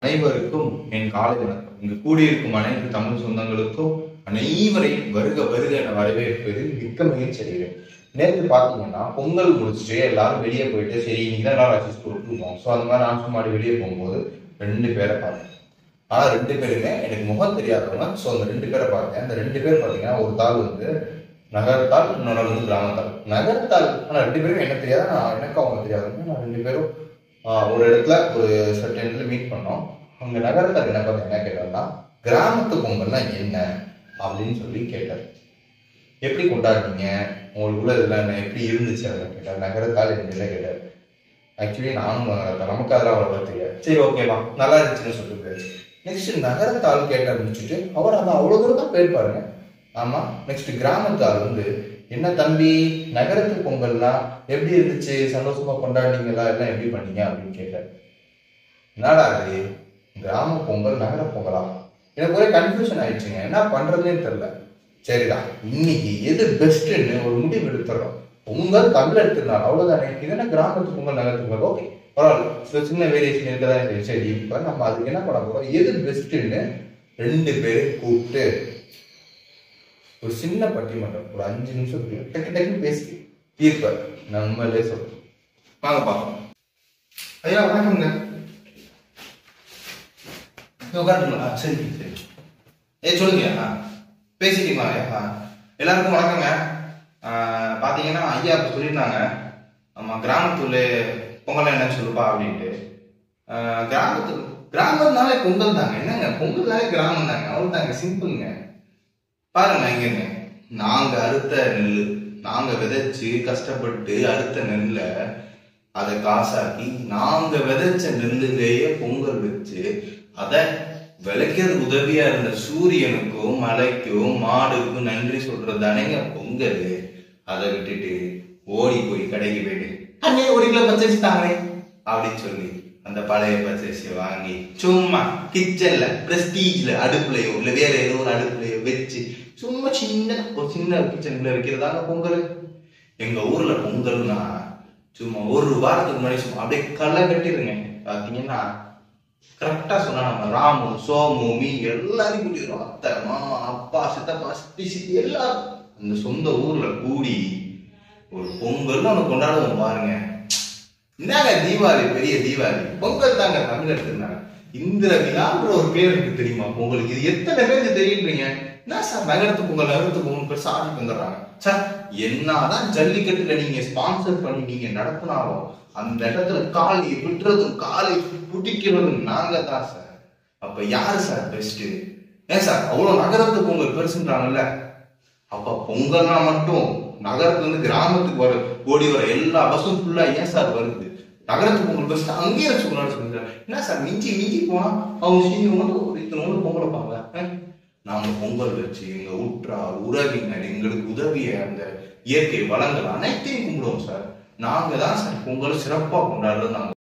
அனைவருக்கும் என் காலை வணக்கம் இங்கு கூடியிருக்கும் அனைத்து தமிழ் சொந்தங்களுக்கும் அனைவரையும் வருக வருக என வரவேற்பது மிக்க மகிழ்ச்சி அடைகிறேன் நேற்று பார்த்தீங்கன்னா பொங்கல் முடிச்சுட்டு எல்லாரும் வெளியே போயிட்டு சரி இன்னைக்கு தான் எல்லாரும் ஆஃபீஸ் கொடுத்துருவோம் ஸோ அந்த மாதிரி நான் சும்மாடி வெளியே போகும்போது ரெண்டு பேரை பார்த்தேன் ஆனா ரெண்டு பேருமே எனக்கு முகம் தெரியாதவங்க ஸோ அந்த ரெண்டு பேரை பார்த்தேன் அந்த ரெண்டு பேர் பார்த்தீங்கன்னா ஒரு தாள் வந்து நகரத்தால் இன்னொரு வந்து கிராமத்தால் நகரத்தால் ஆனால் ரெண்டு பேரும் என்ன தெரியாது நான் எனக்கு அவங்க தெரியாதுங்க நான் ரெண்டு பேரும் ஆஹ், ஒரு இடத்துல ஒரு சர்டன் இடத்துல மீட் பண்ணோம் அங்க நகரத்தால் என்ன பார்த்து என்ன கேட்டாருன்னா கிராமத்து பொங்கல்னா என்ன அப்படின்னு சொல்லி கேட்டார் எப்படி கொண்டாடுனீங்க உங்களுக்குள்ள இதெல்லாம் என்ன எப்படி இருந்துச்சு அதெல்லாம் கேட்டார் நகரத்தால் என்ன கேட்டார் ஆக்சுவலி நானும் நகரத்தால் நமக்கு அதெல்லாம் அவ்வளோ தெரியாது சரி ஓகேவா நல்லா இருந்துச்சுன்னு சொல்லிட்டு போயாச்சு நெக்ஸ்ட் நகரத்தால் கேட்ட முடிச்சுட்டு அவர் அதை அவ்வளோ தூரம் தான் போயிருப்பாருங்க ஆமா நெக்ஸ்ட் கிராமத்தால் வந்து என்ன தம்பி நகரத்து பொங்கல்னா எப்படி இருந்துச்சு சந்தோஷமா கொண்டாடினீங்களா எல்லாம் எப்படி பண்ணீங்க அப்படின்னு கேட்டார் என்னடா அது கிராம பொங்கல் நகர பொங்கலா எனக்கு ஒரே கன்ஃபியூஷன் ஆயிடுச்சுங்க என்ன பண்றதுன்னே தெரியல சரிடா இன்னைக்கு எது பெஸ்ட்னு ஒரு முடிவு எடுத்துறோம் பொங்கல் தமிழ் எடுத்துருந்தாங்க அவ்வளவுதானே இது என்ன கிராமத்து பொங்கல் நகரத்து பொங்கல் ஓகே பரவாயில்ல சில சின்ன வேரியேஷன் இருக்கதா சரி சரி இப்போ நம்ம அதுக்கு என்ன பண்ண போறோம் எது பெஸ்ட்னு ரெண்டு பேரும் கூப்பிட்டு ஒரு சின்ன பட்டிமன்றம் ஒரு அஞ்சு நிமிஷம் டக்கு டக்குன்னு பேசி தீர்ப்ப நம்மளே சொல்றோம் வாங்க பார்ப்போம் ஐயா வணக்கம்ங்க உட்காந்துங்களா சரி சரி ஏ சொல்லுங்க ஆ, பேசிட்டீங்களா ஐயா ஆ. எல்லாருக்கும் வணக்கங்க ஆ, பாத்தீங்கன்னா ஐயா இப்ப சொல்லியிருந்தாங்க நம்ம கிராமத்துல பொங்கல் என்னன்னு சொல்லுப்பா அப்படின்ட்டு ஆ, கிராமத்து கிராமம்னாலே பொங்கல் தாங்க என்னங்க பொங்கல்னாலே கிராமம் தாங்க அவ்வளவு தாங்க சிம்பிளுங்க பாருங்க இங்கங்க நாங்க அறுத்த நெல் நாங்க விதைச்சு கஷ்டப்பட்டு அறுத்த நெல்லை அதை காசாக்கி நாங்க விதைச்ச நெல்லுலேயே பொங்கல் வச்சு அதை விளைக்கிறது உதவியா இருந்த சூரியனுக்கும் மலைக்கும் மாடுக்கும் நன்றி சொல்றது தானேங்க பொங்கல் அதை விட்டுட்டு ஓடி போய் கடைக்கு போயிட்டு அண்ணே ஒரு கிலோ பச்சரிசி தாங்களே அப்படின்னு சொல்லி அந்த பழைய பச்சரிசியை வாங்கி சும்மா கிச்சன்ல பிரஸ்டீஜ்ல அடுப்புலயோ இல்ல வேற ஏதோ ஒரு அடுப்புலயோ வச்சு சும்மா சின்ன ஒரு சின்ன கிச்சனுக்குள்ள வைக்கிறதாங்க பொங்கல் எங்க ஊர்ல பொங்கல்னா சும்மா ஒரு வாரத்துக்கு முன்னாடி சும்மா அப்படியே களை கட்டிருங்க பாத்தீங்கன்னா கரெக்டா சொன்னா நம்ம ராமு சோமு மீ எல்லாரையும் கூட்டிடுறோம் அத்தை மாமா அப்பா சித்தப்பா சித்தி சித்தி எல்லாரும் அந்த சொந்த ஊர்ல கூடி ஒரு பொங்கல்னு ஒண்ணு கொண்டாடுவோம் பாருங்க என்னங்க தீபாவளி பெரிய தீபாவளி பொங்கல் தாங்க தமிழ் எடுத்திருந்தாங்க இந்திர விழான்ற ஒரு பேர் எனக்கு தெரியுமா பொங்கலுக்கு இது எத்தனை பேருக்கு தெரியுன்றீங்க என்ன சார் நகரத்து பொங்கல் நகரத்து பொங்கல் பெருசா ஆடி வந்துடுறாங்க சார் என்னதான் ஜல்லிக்கட்டுல நீங்க ஸ்பான்சர் பண்ணி நீங்க நடத்தினாலும் அந்த இடத்துல காலை விட்டுறதும் காலை பிடிக்கிறதும் நாங்க தான் சார் அப்ப யாரு சார் பெஸ்ட் ஏன் சார் அவ்வளவு நகரத்து பொங்கல் பெருசுன்றாங்கல்ல அப்ப பொங்கல்னா மட்டும் நகரத்துல இருந்து கிராமத்துக்கு வர ஓடி வர எல்லா பஸ்ஸும் ஃபுல்லா ஏன் சார் வருது நகரத்து பொங்கல் பஸ் அங்கேயே வச்சு கொண்டாட சொல்லுங்க என்ன சார் மிஞ்சி மிஞ்சி போனா அவங்க சீனியர் மட்டும் ஒரு இத்தனை பொங்கல் வைப்பாங்க அஹ்? நாங்க பொங்கல் வச்சு எங்க உற்றார் உறவினர் எங்களுக்கு உதவிய அந்த இயற்கை வளங்கள் அனைத்தையும் கும்பிடுவோம் சார் நாங்க தான் சார் பொங்கல் சிறப்பா கொண்டாடுறது நாங்க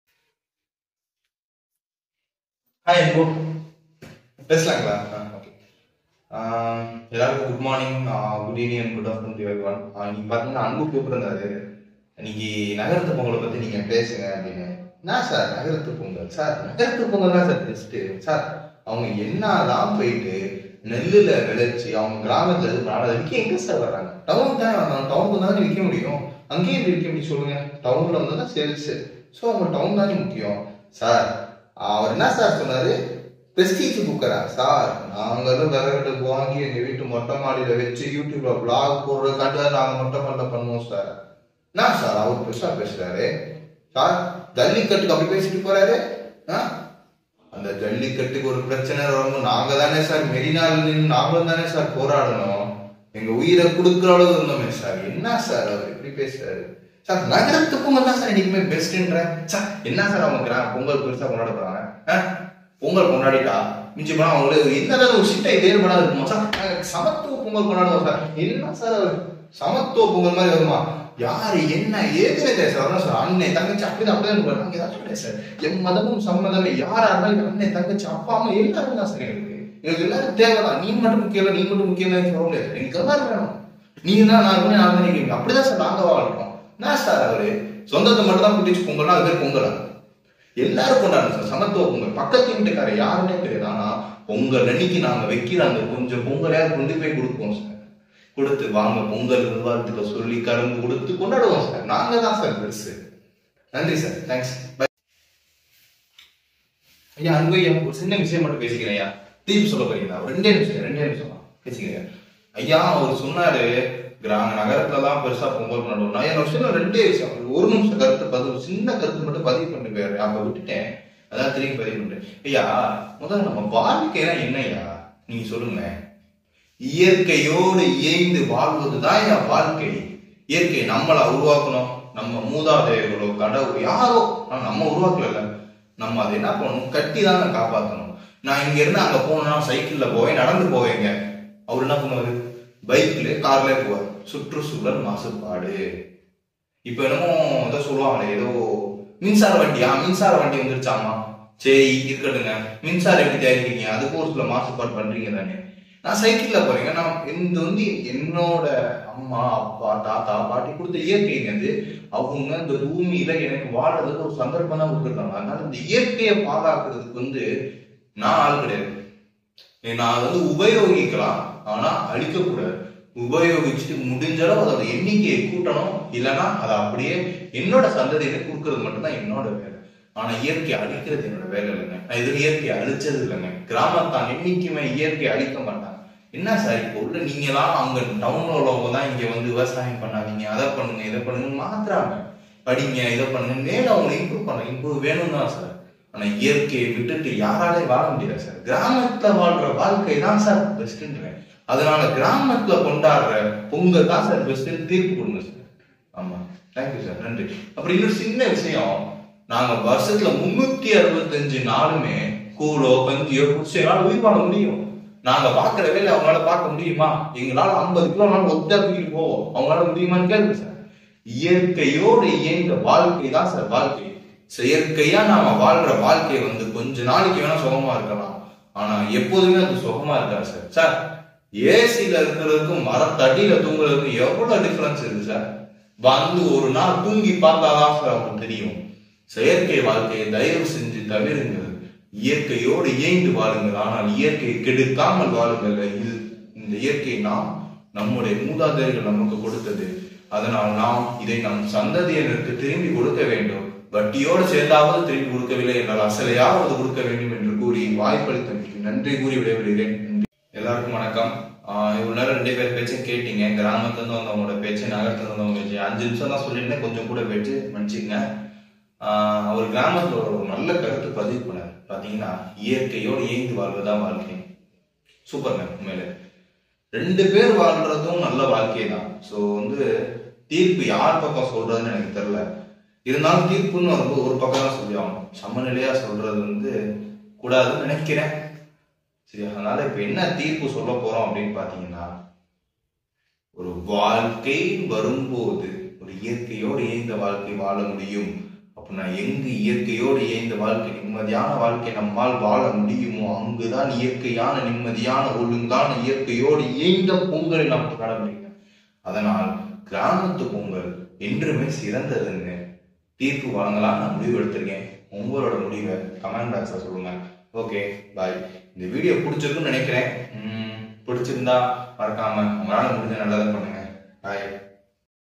ஹாய் அன்பு பேசலாங்களா ஓகே எல்லாருக்கும் good morning good evening good afternoon to everyone நீங்க பாத்தீங்கன்னா அன்பு கூப்பிட்டுருந்தாரு இன்னைக்கு நகரத்து பொங்கலை பத்தி நீங்க பேசுங்க அப்படின்னு என்ன சார் நகரத்து பொங்கல் சார் நகரத்து பொங்கல் தான் சார் பெஸ்ட் சார் அவங்க என்னதான் போயிட்டு நெல்லுல விளைச்சு அவங்க கிராமத்துல இது பண்ணாலும் அதை விற்க எங்க சார் வர்றாங்க டவுன் தான் வர்றாங்க டவுனுக்கு தானே விற்க முடியும் அங்கேயே எப்படி விற்க முடியும் சொல்லுங்க டவுன்ல வந்து தான் சேல்ஸ் ஸோ அவங்க டவுன் தானே முக்கியம் சார் அவர் என்ன சார் சொன்னாரு பிரஸ்டீஜ் குக்கரா சார் நாங்களும் விறகடுப்பு வாங்கி எங்க வீட்டு மொட்டை மாடியில வச்சு யூடியூப்ல vlog போடுறதுக்காண்டி நாங்க மொட்டை மாடியில பண்ணுவோம் சார் என்ன சார் அவர் பெருசா பேசுறாரு சார் ஜல்லிக்கட்டுக்கு அப்படி பேசிட்டு போறாரு ஆ? அந்த ஜல்லிக்கட்டுக்கு ஒரு பிரச்சனை வரும் நாங்க தானே சார் மெரினால நின்று நாங்களும் தானே சார் போராடணும் எங்க உயிரை கொடுக்குற அளவு இருந்தோமே சார் என்ன சார் அவர் எப்படி பேசுறாரு சார் நகரத்து பொங்கல் தான் சார் என்னைக்குமே பெஸ்ட்ன்ற சார் என்ன சார் அவங்க கிரா பொங்கல் பெருசா கொண்டாட போறாங்க ஆ? பொங்கல் கொண்டாடிட்டா மிஞ்சி போனா அவங்களுக்கு என்ன ஒரு சிட்டை வேறுபடாது இருக்குமா சார் நாங்க சமத்துவ பொங்கல் கொண்டாடுவோம் சார் என்ன சார் அவர் சமத்துவ பொங்கல் மாதிரி வருமா யாரு என்ன ஏதுன்னு தெரியாது சார் அதான் சார் அண்ணன் தங்கச்சி அப்படிதான் அப்படிதான் இருப்பாரு. நாங்க ஏதாச்சும் கிடையாது சார் எம் மதமும் சம்மதமே யாரா இருந்தாலும் அண்ணன் தங்கச்சி அப்பா அம்மா எல்லாரும் தான் சார் எங்களுக்கு எங்களுக்கு எல்லாரும் தேவைதான் நீ மட்டும் முக்கியம் இல்லை, நீ மட்டும் முக்கியம் இல்லைன்னு சொல்ல முடியாது எங்களுக்கு எல்லாரும் வேணும் நீங்க தான் நான் இருக்கணும், நான் தான் நீங்க அப்படிதான் சார் நாங்க வாழ்றோம் என்ன சார் அவரு சொந்தத்தை மட்டும் தான் குட்டிச்சு பொங்கல்னா அது பேர் பொங்கலா எல்லாரும் கொண்டாடுங்க சார் சமத்துவ பொங்கல் பக்கத்து வீட்டுக்கார யாருன்னே தெரியாது ஆனா பொங்கல் அன்னைக்கு நாங்க வைக்கிற அந்த கொஞ்சம் பொங்கலையாவது கொண்டு போய் கொடுப்போம் சார் கொடுத்து வாங்க பொங்கல் நிர்வாகத்துக்கு சொல்லி கரும்பு கொடுத்து கொண்டாடுவோம் சார் நாங்க தான் சார் பெருசு நன்றி சார் தேங்க்ஸ் ஐயா அன்பு ஐயா ஒரு சின்ன விஷயம் மட்டும் பேசிக்கிறேன் ஐயா தீர்ப்பு சொல்ல போறீங்களா ஒரு ரெண்டே நிமிஷம் ரெண்டே நிமிஷம் பேசிக்கிறேன் ஐயா அவர் சொன்னாரு கிராம நகரத்துல தான் பெருசா பொங்கல் கொண்டாடுவோம் நான் என்ன விஷயம் ரெண்டே விஷயம் ஒரு நிமிஷம் கருத்து பதிவு சின்ன கருத்து மட்டும் பதிவு பண்ணி போயிரு அப்ப விட்டுட்டேன் அதான் திரும்பி பதிவு பண்றேன் ஐயா முதல்ல நம்ம வாழ்க்கைனா என்னய்யா நீங்க சொல்லுங்க இயற்கையோடு இயைந்து வாழ்வதுதான் என் வாழ்க்கை இயற்கை நம்மளை உருவாக்கணும் நம்ம மூதாதையர்களோ கடவுள் யாரோ ஆனா நம்ம உருவாக்கல நம்ம அதை என்ன பண்ணணும் கட்டி தாங்க காப்பாற்றணும் நான் இங்க இருந்து அங்க போனா சைக்கிள்ல போவேன் நடந்து போவேங்க அவர் என்ன பண்ணுவாரு பைக்ல கார்ல போவார் சுற்றுச்சூழல் மாசுபாடு இப்ப என்னமோ ஏதோ சொல்லுவாங்களே ஏதோ மின்சார வண்டியா மின்சார வண்டி வந்துருச்சாமா சரி இருக்கட்டுங்க மின்சாரம் எப்படி தயாரிக்கிறீங்க அதுக்கு ஒரு சில மாசுபாடு பண்றீங்க தானே நான் சைக்கிள்ல போறேங்க நான் இது வந்து என்னோட அம்மா அப்பா தாத்தா பாட்டி கொடுத்த இயற்கைங்க அது அவங்க இந்த பூமியில எனக்கு வாழறதுக்கு ஒரு சந்தர்ப்பம் தான் கொடுத்துருக்காங்க அதனால இந்த இயற்கையை பாதுகாக்கிறதுக்கு வந்து நான் ஆள் கிடையாது நான் அதை வந்து உபயோகிக்கலாம் ஆனா அழிக்கக்கூடாது உபயோகிச்சுட்டு முடிஞ்ச அளவு அதோட எண்ணிக்கையை கூட்டணும் இல்லைன்னா அதை அப்படியே என்னோட சந்ததியில கொடுக்கறது மட்டும்தான் என்னோட வேலை ஆனா இயற்கை அழிக்கிறது என்னோட வேலை இல்லைங்க நான் இது இயற்கையை அழிச்சது இல்லைங்க கிராமத்தான் என்னைக்குமே இயற்கையை அழிக்க மாட்டாங்க என்ன சார் இப்போ உள்ள நீங்களாம் அங்க டவுன்ல உள்ளவங்க தான் இங்க வந்து விவசாயம் பண்ணாதீங்க அதை பண்ணுங்க இதை பண்ணுங்க மாத்துறாங்க படிங்க இதை பண்ணுங்க மேல அவங்க இம்ப்ரூவ் பண்ண இம்ப்ரூவ் வேணும் தான் சார் ஆனா இயற்கையை விட்டுட்டு யாராலையும் வாழ முடியாது சார் கிராமத்துல வாழ்ற வாழ்க்கை தான் சார் பெஸ்ட்ன்றேன் அதனால கிராமத்துல கொண்டாடுற பொங்கல் தான் சார் பெஸ்ட் தீர்ப்பு கொடுங்க சார் ஆமா தேங்க்யூ சார் நன்றி அப்புறம் இன்னொரு சின்ன விஷயம் நாங்க வருஷத்துல முன்னூத்தி அறுபத்தஞ்சு நாளுமே கூழோ கஞ்சியோ குடிச்சையால உயிர் வாழ முடியும் நாங்க பாக்குற வேலை அவங்களால பார்க்க முடியுமா எங்களால ஐம்பது கிலோ நாள் ஒத்தா தூக்கிட்டு போவோம் அவங்களால முடியுமான்னு கேளுங்க சார் இயற்கையோடு இயங்க வாழ்க்கை தான் சார் வாழ்க்கை செயற்கையா நாம வாழ்ற வாழ்க்கை வந்து கொஞ்ச நாளைக்கு வேணா சுகமா இருக்கலாம் ஆனா எப்போதுமே அது சுகமா இருக்காது சார் சார் ஏசில இருக்கிறதுக்கும் மரத்தடியில தூங்குறதுக்கும் எவ்வளவு டிஃபரன்ஸ் இருக்கு சார் வந்து ஒரு நாள் தூங்கி பார்த்தாதான் சார் அவங்களுக்கு தெரியும் செயற்கை வாழ்க்கையை தயவு செஞ்சு தவிருங்க இயற்கையோடு இயைந்து வாழுங்கள் ஆனால் இயற்கையை கெடுக்காமல் வாழுங்கள் இது இந்த இயற்கை நாம் நம்முடைய மூதாதையர்கள் நமக்கு கொடுத்தது அதனால் நாம் இதை நம் சந்ததியினருக்கு திரும்பி கொடுக்க வேண்டும் வட்டியோடு சேர்ந்தாவது திரும்பி கொடுக்கவில்லை என்றால் அசலையாவது கொடுக்க வேண்டும் என்று கூறி வாய்ப்பளித்தமைக்கு நன்றி கூறி விடைபெறுகிறேன் நன்றி. எல்லாருக்கும் வணக்கம் ஆஹ் இவ்வளவு நேரம் ரெண்டு பேர் பேச்சும் கேட்டீங்க கிராமத்துல இருந்து வந்தவங்களோட பேச்சு நகரத்துல இருந்து வந்தவங்க பேச்சு அஞ்சு நிமிஷம் தான் சொல்லியிருந்தேன் கொஞ்சம் கூட பேச்சு மன்னிச்சுங்க ஆஹ் அவர் கிராமத்துல ஒரு நல்ல கருத்து பதிவு பண்ணார் பாத்தீங்கன்னா இயற்கையோடு இயைந்து வாழ்வதுதான் வாழ்க்கை சூப்பர்ங்க உண்மையில ரெண்டு பேர் வாழ்றதும் நல்ல வாழ்க்கை தான் ஸோ வந்து தீர்ப்பு யார் பக்கம் சொல்றதுன்னு எனக்கு தெரியல இருந்தாலும் தீர்ப்புன்னு வரும்போது ஒரு பக்கம் தான் சொல்லி ஆகணும் சமநிலையா சொல்றது வந்து கூடாதுன்னு நினைக்கிறேன் சரி அதனால இப்ப என்ன தீர்ப்பு சொல்ல போறோம் அப்படின்னு பாத்தீங்கன்னா ஒரு வாழ்க்கை வரும்போது ஒரு இயற்கையோடு இயைந்த வாழ்க்கை வாழ முடியும் அப்படின்னா எங்கு இயற்கையோடு இயைந்த வாழ்க்கை நிம்மதியான வாழ்க்கை நம்மால் வாழ முடியுமோ அங்குதான் இயற்கையான நிம்மதியான ஒழுங்கான இயற்கையோடு இயைந்த பொங்கலை நாம் கொண்டாட முடியும் அதனால் கிராமத்து பொங்கல் என்றுமே சிறந்ததுங்க தீர்ப்பு வழங்கலாம் நான் முடிவு எடுத்திருக்கேன் உங்களோட முடிவை கமெண்ட் பாக்ஸ்ல சொல்லுங்க ஓகே பாய் இந்த வீடியோ பிடிச்சிருக்குன்னு நினைக்கிறேன் உம், பிடிச்சிருந்தா மறக்காம உங்களால முடிஞ்ச நல்லதை பண்ணுங்க பாய்